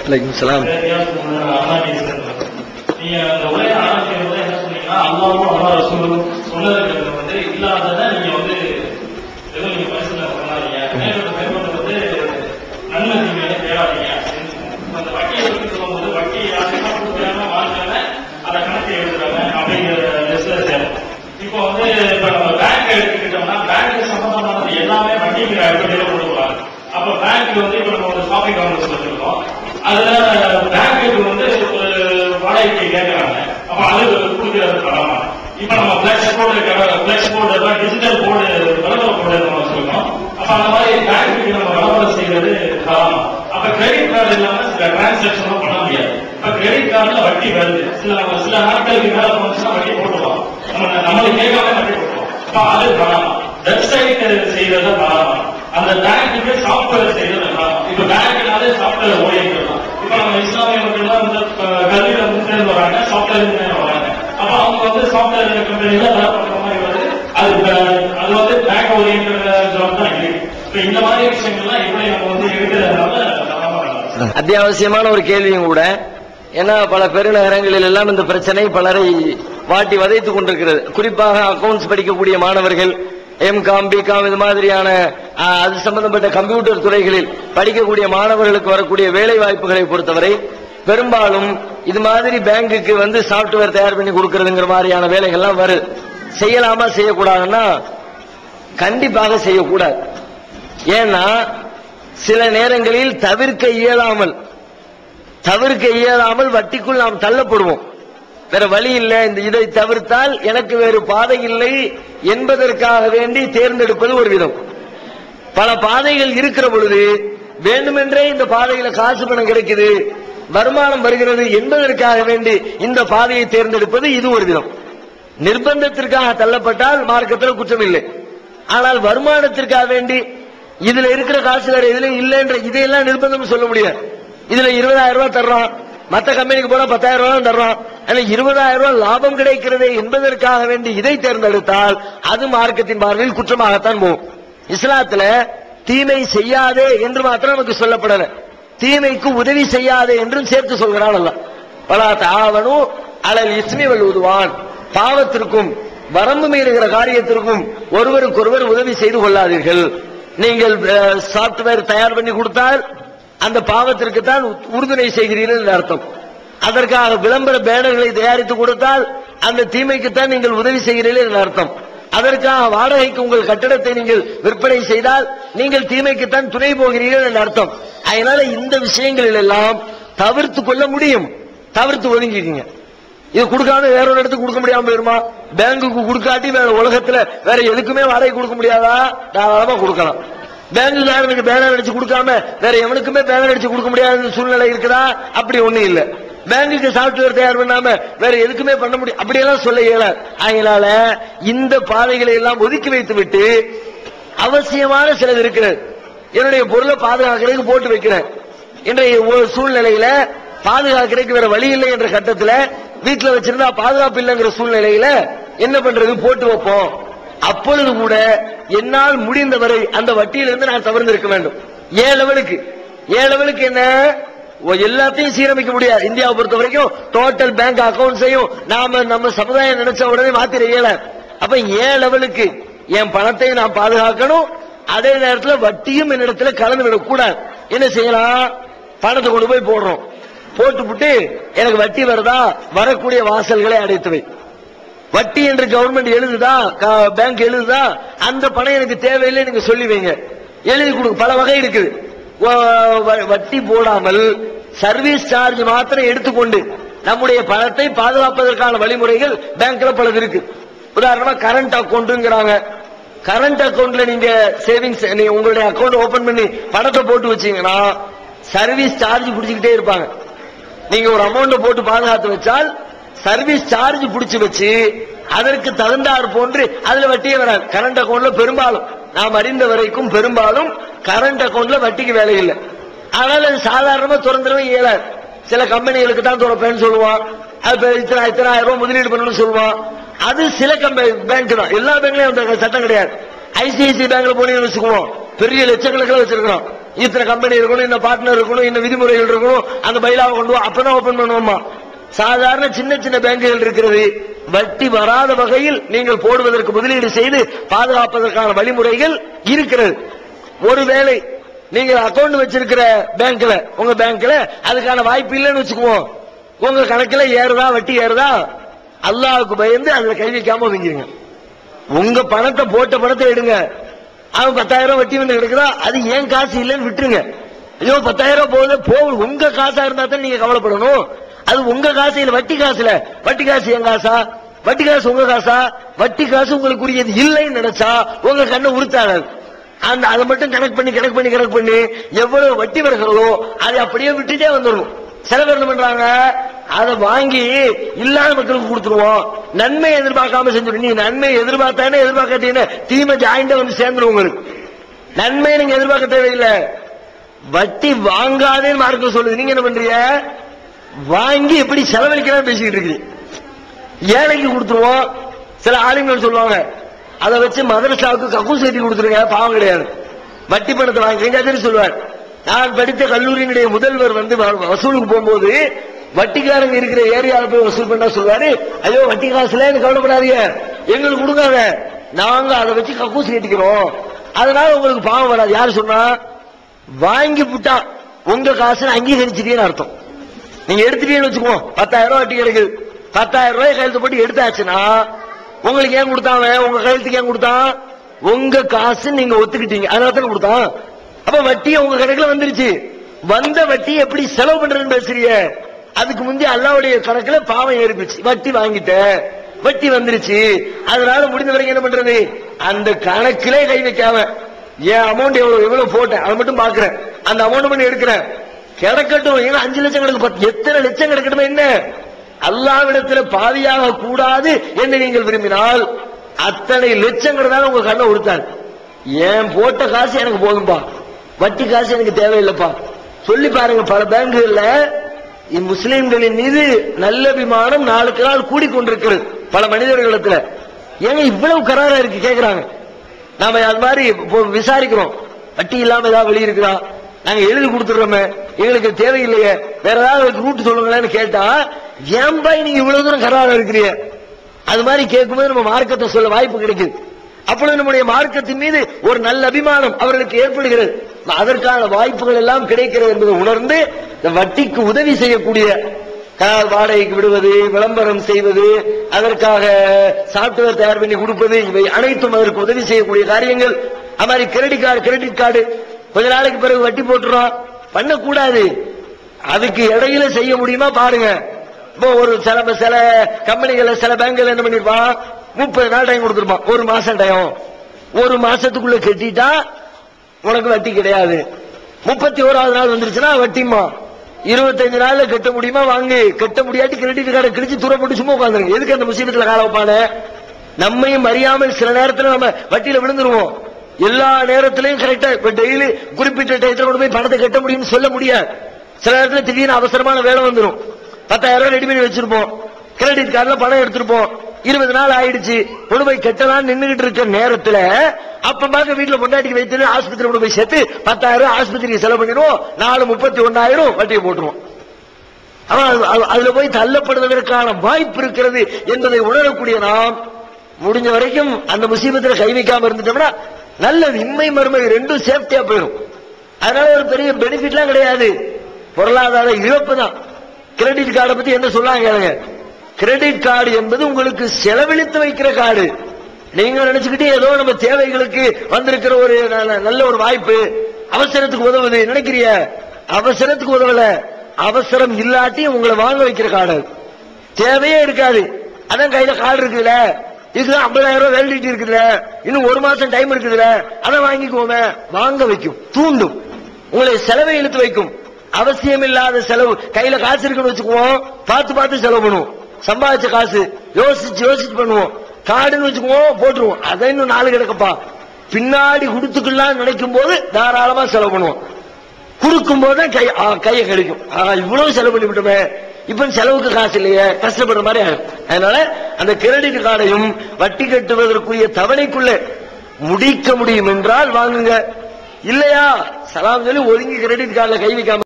வலைக்கும் சலாம் நீங்க அந்த உரையை ஆரம்பிக்கும் போது என்ன சொன்னீங்கன்னா அல்லாவும் அல்லா ரசூலும் சொன்னதுக்கு வந்து இல்லாததை நீங்க வந்து ஏதோ நீங்க பரிசுல பண்ணாதீங்க மேலோட மேற்கொண்டு வந்து நன்மை தீமையை தேடாதீங்க அப்படின்னு சொன்னாங்க. அந்த வட்டியை பற்றி சொல்லும்போது வட்டி யாருன்னா கொடுக்குறாங்க வாங்குறாங்க அதை கணக்கு எழுதுறாங்க அப்படிங்கிற லிஸ்ட்ல சேரும் இப்போ வந்து இப்ப நம்ம பேங்க் எடுத்துக்கிட்டோம்னா பேங்க் சம்பந்தமானது எல்லாமே வட்டிங்கிற அடிப்படையில கொடுக்குறாங்க அப்ப பேங்க் வந்து இப்ப நம்ம ஒரு ஷாப்பிங் காம்ப்ளெக்ஸ் வச்சிருக்கோம் அதுல பேங்க்கு வந்து ஒரு வாடகைக்கு கேட்கறாங்க அப்ப அது கொடுக்கறது பரவாயில்ல இப்ப நம்ம பிளக்ஸ் போர்டு பிளக்ஸ் போர்டு எல்லாம் டிஜிட்டல் போர்டு விளம்பர போர்டு நம்ம வச்சிருக்கோம் அப்ப அந்த மாதிரி பேங்க்கு நம்ம விளம்பரம் செய்யறது பரவாயில்ல அப்ப கிரெடிட் கார்டு இல்லாம சில டிரான்சாக்ஷன் பண்ண முடியாது இப்ப கிரெடிட் கார்டுல வட்டி வருது சில சில நாட்களுக்கு மேல போனுச்சுன்னா வட்டி போட்டுருவோம் நம்ம நம்மளுக்கு கேட்காம வட்டி போட்டுருவோம் அப்ப அது பரவாயில்ல வெப்சைட் செய்யறது பரவாயில்ல அந்த பேங்க்குக்கு சாஃப்ட்வேர் செய்யறது பரவாயில்ல இப்ப பேங்க்னாலே சாஃப்ட்வேர் ஓடிக்கலாம் இப்ப நம்ம இஸ்லாமிய மக்கள் வந்து அஹ், கல்வியில வந்து சேர்ந்து வராங்க சாஃப்ட்வேர் இன்ஜினியர் வராங்க அப்ப அவங்க வந்து சாஃப்ட்வேர் கம்பெனில வேலை பண்ற மாதிரி வருது அது ப- அது வந்து பேங்க் ஓரியன்ட் ஜாப் தான் இருக்கு இப்ப இந்த மாதிரி விஷயங்கள்லாம் எப்படி நம்ம வந்து எடுக்கிறதுனால கவனமா இருக்கணும். அத்தியாவசியமான ஒரு கேள்வியும் கூட ஏன்னா பல பெருநகரங்களில் எல்லாம் இந்த பிரச்சனை பலரை வாட்டி வதைத்துக் கொண்டிருக்கிறது குறிப்பாக அக்கவுண்ட்ஸ் படிக்கக்கூடிய மாணவர்கள் எம்காம் பிகாம் இது மாதிரியான ஆ, அது சம்பந்தப்பட்ட கம்ப்யூட்டர் துறைகளில் படிக்கக்கூடிய மாணவர்களுக்கு வரக்கூடிய வேலை வாய்ப்புகளை பொறுத்தவரை பெரும்பாலும் இது மாதிரி பேங்குக்கு வந்து சாப்ட்வேர் தயார் பண்ணி கொடுக்கறதுங்கிற மாதிரியான வேலைகள்லாம் வருது செய்யலாமா செய்யக்கூடாதுன்னா கண்டிப்பாக செய்யக்கூடாது ஏன்னா சில நேரங்களில் தவிர்க்க இயலாமல் தவிர்க்க இயலாமல் வட்டிக்குள் நாம் தள்ளப்படுவோம் வேற வழி இல்லை இந்த இதை தவிர்த்தால் எனக்கு வேறு பாதை இல்லை என்பதற்காக வேண்டி தேர்ந்தெடுப்பது ஒரு விதம் பல பாதைகள் இருக்கிற பொழுது வேண்டுமென்றே இந்த பாதையில காசு பணம் கிடைக்குது வருமானம் வருகிறது என்பதற்காக வேண்டி இந்த பாதையை தேர்ந்தெடுப்பது இது ஒரு விதம் நிர்பந்தத்திற்காக தள்ளப்பட்டால் மார்க்கத்தில் குற்றம் இல்லை ஆனால் வருமானத்திற்காக வேண்டி இதுல இருக்கிற காசு வேற இதுல இல்லைன்ற இதையெல்லாம் நிர்பந்தம் சொல்ல முடியாது இதுல இருபதாயிரம் ரூபாய் தர்றான் மத்த கம்பெனிக்கு போனா பத்தாயிரம் ரூபாய் தான் தர்றான் ஆனா இருபதாயிரம் ரூபாய் லாபம் கிடைக்கிறதே என்பதற்காக வேண்டி இதை தேர்ந்தெடுத்தால் அது மார்க்கத்தின் பார்வையில் குற்றமாகத்தான் போகும் இஸ்லாத்துல தீமை செய்யாதே என்று மாத்திரம் நமக்கு சொல்லப்படல தீமைக்கு உதவி செய்யாதே என்றும் சேர்த்து சொல்கிறான் அல்ல பலா தாவனும் அலல் இஸ்மி வல் உதுவான் பாவத்திற்கும் வரம்பு மீறுகிற காரியத்திற்கும் ஒருவருக்கொருவர் உதவி செய்து கொள்ளாதீர்கள் நீங்கள் சாப்ட்வேர் தயார் பண்ணி கொடுத்தால் அந்த பாவத்திற்கு தான் உறுதுணை செய்கிறீர்கள் என்று அர்த்தம் அதற்காக விளம்பர பேனர்களை தயாரித்து கொடுத்தால் அந்த தீமைக்குத்தான் நீங்கள் உதவி செய்கிறீர்கள் என்று அர்த்தம் அதற்காக வாடகைக்கு உங்கள் கட்டடத்தை நீங்கள் விற்பனை செய்தால் நீங்கள் தீமைக்குத்தான் துணை போகிறீர்கள் என்று அர்த்தம் அதனால இந்த விஷயங்களில் எல்லாம் தவிர்த்து கொள்ள முடியும் தவிர்த்து ஒதுங்கிக்கீங்க இது கொடுக்காம வேற ஒரு இடத்துக்கு கொடுக்க முடியாம போயிருமா பேங்குக்கு கொடுக்காட்டி வேற உலகத்துல வேற எதுக்குமே வாடகை கொடுக்க முடியாதா தாராளமா கொடுக்கலாம் பேங்குக்காரனுக்கு பேனர் அடிச்சு கொடுக்காம வேற எவனுக்குமே பேனர் அடிச்சு கொடுக்க முடியாத சூழ்நிலை இருக்குதா அப்படி ஒண்ணும் இல்ல பேங்குக்கு சாப்ட்வேர் தயார் பண்ணாம வேற எதுக்குமே பண்ண முடியும் அப்படியெல்லாம் சொல்ல இயலாது அதனால இந்த பாதைகளை எல்லாம் ஒதுக்கி வைத்து விட்டு அவசியமான சிலது இருக்கிறது என்னுடைய பொருளை பாதுகாக்கிறதுக்கு போட்டு வைக்கிறேன் இன்றைய ஒரு சூழ்நிலையில பாதுகாக்கிறதுக்கு வேற வழி இல்லை என்ற கட்டத்துல வீட்டுல வச்சிருந்தா பாதுகாப்பு இல்லைங்கிற சூழ்நிலையில என்ன பண்றது போட்டு வைப்போம் அப்பொழுது கூட என்னால் முடிந்தவரை அந்த வட்டியிலிருந்து நான் தவிர்த்து இருக்க வேண்டும் ஏன் லெவலுக்கு ஏன் லெவலுக்கு என்ன ஓ, எல்லாத்தையும் சீரமைக்க முடியாது இந்தியாவை பொறுத்த வரைக்கும் டோட்டல் பேங்க் அக்கவுண்ட்ஸையும் நாம நம்ம சமுதாயம் நினைச்ச உடனே மாத்திர இயல அப்ப ஏன் லெவலுக்கு என் பணத்தையும் நான் பாதுகாக்கணும் அதே நேரத்துல வட்டியும் என்னிடத்துல கலந்து விடக்கூடாது என்ன செய்யலாம் பணத்தை கொண்டு போய் போடுறோம் போட்டு விட்டு எனக்கு வட்டி வருதா வரக்கூடிய வாசல்களை அடைத்து வை வட்டி என்று கவர்மெண்ட் எழுதுதா க- பேங்க் எழுதுதா அந்த பணம் எனக்கு தேவையில்லை நீங்க சொல்லி வைங்க எழுதி கொடுங்க பல வகை இருக்குது வ- வ- வட்டி போடாமல் சர்வீஸ் சார்ஜ் மாத்திரம் எடுத்துக்கொண்டு நம்முடைய பணத்தை பாதுகாப்பதற்கான வழிமுறைகள் பேங்க்ல பலது இருக்கு உதாரணமா கரண்ட் அக்கௌண்ட்ங்கிறாங்க கரண்ட் அக்கவுண்ட்ல நீங்க சேவிங்ஸ் நீங்க உங்களுடைய அக்கவுண்ட் ஓபன் பண்ணி பணத்தை போட்டு வச்சீங்கன்னா சர்வீஸ் சார்ஜ் பிடிச்சிக்கிட்டே இருப்பாங்க நீங்க ஒரு அமௌண்ட் போட்டு பாதுகாத்து வச்சால் சர்வீஸ் சார்ஜ் பிடிச்சு வச்சு அதற்கு தகுந்தாற் போன்று அதுல வட்டியே வராது கரண்ட் அக்கவுண்ட்ல பெரும்பாலும் நாம் அறிந்த வரைக்கும் பெரும்பாலும் கரண்ட் அக்கவுண்ட்ல வட்டிக்கு வேலை இல்லை ஆனால் அது சாதாரணமா திறந்துடவே இயலாது சில கம்பெனிகளுக்கு தான் திறப்பேன்னு சொல்லுவான் அது இப்ப இத்தனை இத்தனை ஆயிரம் ரூபாய் முதலீடு பண்ணணும்னு சொல்லுவான் அது சில கம்பெனி பேங்க் தான் எல்லா பேங்க்லயும் அந்த சட்டம் கிடையாது ஐசிஐசி பேங்க்ல போனீங்கன்னு வச்சுக்குவோம் பெரிய லட்சக்கணக்கில் வச்சிருக்கிறோம் இத்தனை கம்பெனி இருக்கணும் இந்த பார்ட்னர் இருக்கணும் இந்த விதிமுறைகள் இருக்கணும் அந்த பைலாவை கொண்டு வா அப்பதான் ஓபன் பண்ணுவோமா சாதாரண சின்ன சின்ன பேங்குகள் இருக்கிறது வட்டி வராத வகையில் நீங்கள் போடுவதற்கு முதலீடு செய்து பாதுகாப்பதற்கான வழிமுறைகள் இருக்கிறது ஒருவேளை நீங்க அக்கவுண்ட் வச்சிருக்கிற பேங்க்ல உங்க பேங்க்ல அதுக்கான வாய்ப்பு இல்லைன்னு வச்சுக்குவோம் உங்க கணக்குல ஏறுதா வட்டி ஏறுதா அல்லாஹ்வுக்கு பயந்து அதுல கை வைக்காம வைங்க உங்க பணத்தை போட்ட பணத்தை எடுங்க அவன் பத்தாயிரம் வட்டி வந்து கிடக்குதா அது ஏன் காசு இல்லைன்னு விட்டுருங்க ஐயோ பத்தாயிரம் போகுது போகும் உங்க காசா இருந்தா தான் நீங்க கவலைப்படணும் அது உங்க காசு இல்ல வட்டி காசுல வட்டி காசு என் காசா வட்டி காசு உங்க காசா வட்டி காசு உங்களுக்கு உரியது இல்லைன்னு நினைச்சா உங்க கண்ணை உறுத்தாது அந்த அதை மட்டும் கணக்கு பண்ணி கணக்கு பண்ணி கணக்கு பண்ணி எவ்வளவு வட்டி வருகிறதோ அதை அப்படியே விட்டுட்டே வந்துடணும் சில பேர் என்ன பண்றாங்க அதை வாங்கி இல்லாத மக்களுக்கு கொடுத்துருவோம் நன்மை எதிர்பார்க்காம செஞ்சிடும் நீ நன்மை எதிர்பார்த்தானே எதிர்பார்க்கட்டீங்க தீமை ஜாயிண்டா வந்து சேர்ந்துடும் உங்களுக்கு நன்மை நீங்க எதிர்பார்க்க தேவையில்லை வட்டி வாங்காதேன்னு மார்க்கம் சொல்லுது நீங்க என்ன பண்றீங்க வாங்கி எப்படி செலவழிக்கலாம் பேசிக்கிட்டு இருக்கீங்க ஏழைக்கு கொடுத்துருவோம் சில ஆளுங்கள் சொல்லுவாங்க அதை வச்சு மதரசாவுக்கு கக்கூஸ் கட்டி கொடுத்துருங்க பாவம் கிடையாது வட்டி பணத்தை வாங்கி கதிரி சொல்லுவார் நான் படித்த கல்லூரியினுடைய முதல்வர் வந்து வ- வசூலுக்கு போகும்போது வட்டிக்காரங்க இருக்கிற ஏரியால போய் வசூல் பண்ணா சொல்லுவாரு ஐயோ வட்டி காசுல எனக்கு கவலைப்படாதீங்க எங்களுக்கு கொடுக்காத நாங்க அதை வச்சு கக்கூஸ் கட்டிக்கிறோம் அதனால உங்களுக்கு பாவம் வராது யாரு சொன்னா வாங்கி புட்டா உங்க காசு அங்கீகரிச்சிட்டேன்னு அர்த்தம் நீங்க எடுத்துட்டீங்கன்னு வச்சுக்குவோம் பத்தாயிரம் ரூபாய் வட்டி கிடைக்குது பத்தாயிரம் ரூபாய் கையெழுத்து போட்டு எடுத்தாச்சுன்னா உங்களுக்கு ஏன் கொடுத்தான் அவன்? உங்க கையெழுத்துக்கு ஏன் கொடுத்தான் உங்க காசு நீங்க ஒத்துக்கிட்டீங்க அதனால தானே கொடுத்தான் அப்ப வட்டி உங்க கணக்குல வந்துருச்சு வந்த வட்டி எப்படி செலவு பண்றதுன்னு பேசுறீங்க அதுக்கு முந்தைய அல்லாவுடைய கணக்குல பாவம் ஏறிப்பிச்சு வட்டி வாங்கிட்ட வட்டி வந்துருச்சு அதனால முடிந்த வரைக்கும் என்ன பண்றது அந்த கணக்கிலே கை வைக்காம என் அமௌண்ட் எவ்வளவு எவ்வளவு போட்டேன் அதை மட்டும் பாக்குறேன் அந்த அமௌண்ட் பண்ணி எடுக்கிறேன் கிடக்கட்டும் ஏன்னா அஞ்சு லட்சம் கிடக்கு பத்து- எத்தனை லட்சம் கிடக்கட்டுமே என்ன அல்லாவிடத்துல பாவியாக கூடாது என்று நீங்கள் விரும்பினால் அத்தனை லட்சம் கிடந்தாலும் உங்க கண்ணை உடுத்தாரு ஏன் போட்ட காசு எனக்கு போதும்பா வட்டி காசு எனக்கு தேவையில்லைப்பா சொல்லி பாருங்க பல பேங்குகள்ல முஸ்லிம்களின் மீது நல்லபிமானம் நாளுக்கு நாள் கூடிக்கொண்டிருக்கிறது பல மனிதர்களிடத்துல ஏங்க இவ்வளவு கராரா இருக்கு கேக்குறாங்க நாம அது மாதிரி இப்போ விசாரிக்கிறோம் வட்டி இல்லாம ஏதாவது வெளிய இருக்குதா நாங்க எழுதி கொடுத்துடுறோமே எங்களுக்கு தேவையில்லையே வேற ஏதாவது ரூட் சொல்லுங்களேன்னு கேட்டா ஏன் பாய் நீங்க இவ்வளவு தூரம் கராரா இருக்கிறீங்க அது மாதிரி கேட்கும்போது நம்ம மார்க்கத்தை சொல்ல வாய்ப்பு கிடைக்குது அப்பொழுது நம்முடைய மார்க்கத்தின் மீது ஒரு நல்ல அபிமானம் அவர்களுக்கு ஏற்படுகிறது அதற்கான வாய்ப்புகள் எல்லாம் கிடைக்கிறது என்பதை உணர்ந்து இந்த வட்டிக்கு உதவி செய்யக்கூடிய கார் வாடகைக்கு விடுவது விளம்பரம் செய்வது அதற்காக சாப்ட்வேர் தயார் பண்ணி கொடுப்பது இவை அனைத்தும் அதற்கு உதவி செய்யக்கூடிய காரியங்கள் அது மாதிரி கிரெடிட் கார்டு கிரெடிட் கார்டு கொஞ்ச நாளைக்கு பிறகு வட்டி போட்டுறோம் பண்ணக்கூடாது அதுக்கு இடையில செய்ய முடியுமா பாருங்க இப்போ ஒரு சில சில கம்பெனிகள் சில பேங்க்ல என்ன பண்ணிருப்பான் முப்பது நாள் டைம் கொடுத்துருப்பான் ஒரு மாசம் டைம் ஒரு மாசத்துக்குள்ள கட்டிட்டா உனக்கு வட்டி கிடையாது முப்பத்தி ஓராவது நாள் வந்துருச்சுன்னா வட்டிமா இருபத்தஞ்சு நாள்ல கட்ட முடியுமா வாங்கு கட்ட முடியாட்டி கிரெடிட் கார்டை கிழிச்சு தூர போட்டு சும்மா உட்காந்துருங்க எதுக்கு அந்த முசீபத்துல கால வைப்பானே நம்மையும் அறியாமல் சில நேரத்துல நம்ம வட்டியில விழுந்துருவோம் எல்லா நேரத்திலையும் கரெக்டா இப்ப டெய்லி குறிப்பிட்ட டயத்துல கொண்டு போய் பணத்தை கட்ட முடியும்னு சொல்ல முடியாது சில நேரத்துல திடீர்னு அவசரமான வேலை வந்துடும் பத்தாயிரம் ரூபாய் ரெடி பண்ணி வச்சிருப்போம் கிரெடிட் கார்டுல பணம் எடுத்திருப்போம் இருபது நாள் ஆயிடுச்சு கொண்டு போய் கட்டலாம் நின்னுகிட்டு இருக்க நேரத்துல அப்ப பார்க்க வீட்டுல பொண்டாட்டிக்கு வைத்து ஆஸ்பத்திரி கொண்டு போய் சேர்த்து பத்தாயிரம் ரூபாய் ஆஸ்பத்திரிக்கு செலவு பண்ணிடுவோம் நாலு முப்பத்தி ஒன்னாயிரம் வட்டியை போட்டுருவோம் ஆனா அது- அது- அதுல போய் தள்ளப்படுவதற்கான வாய்ப்பு இருக்கிறது என்பதை உணரக்கூடிய நாம் முடிஞ்ச வரைக்கும் அந்த முசீபத்துல கை வைக்காம இருந்துட்டோம்னா நல்லது இம்மை மறுமை ரெண்டும் சேஃப்டியா போயிடும் அதனால ஒரு பெரிய பெனிஃபிட்லாம் கிடையாது பொருளாதார இழப்பு தான் கிரெடிட் கார்டை பத்தி என்ன சொல்லாங்க கேளுங்க கிரெடிட் கார்டு என்பது உங்களுக்கு செலவழித்து வைக்கிற கார்டு நீங்க நினைச்சுக்கிட்டு ஏதோ நம்ம தேவைகளுக்கு வந்திருக்கிற ஒரு நல்ல- நல்ல ஒரு வாய்ப்பு அவசரத்துக்கு உதவுது நினைக்கிறிய அவசரத்துக்கு உதவல அவசரம் இல்லாட்டி உங்களை வாங்க வைக்கிற கார்டு அது. தேவையே இருக்காது அதான் கையில கார்டு இருக்குதுல இதுதான் ஐம்பதாயிரம் ரூபாய் வேலிடிட்டி இருக்குதுல இன்னும் ஒரு மாசம் டைம் இருக்குதுல அதை வாங்கிக்கோமே வாங்க வைக்கும் தூண்டும் உங்களை செலவை இழுத்து வைக்கும் அவசியம் இல்லாத செலவு கையில காசு இருக்குன்னு வச்சுக்குவோம் பார்த்து பார்த்து செலவு பண்ணுவோம் சம்பாதிச்ச காசு யோசிச்சு யோசிச்சு பண்ணுவோம் கார்டுன்னு வச்சுக்குவோம் போட்டுருவோம் அதை இன்னும் நாலு கிடக்கப்பா பின்னாடி கொடுத்துக்கலாம் நினைக்கும் போது தாராளமா செலவு பண்ணுவோம் கொடுக்கும் போது கை ஆ, கையை கழிக்கும் ஆ, இவ்வளவு செலவு பண்ணி விட்டோமே இப்ப செலவுக்கு காசு இல்லையே கஷ்டப்படுற மாதிரி ஆகும் அதனால அந்த கிரெடிட் கார்டையும் வட்டி கட்டுவதற்குரிய தவணைக்குள்ள முடிக்க முடியும் என்றால் வாங்குங்க இல்லையா சலாம் சொல்லி ஒதுங்கி கிரெடிட் கார்டுல கை வைக்காம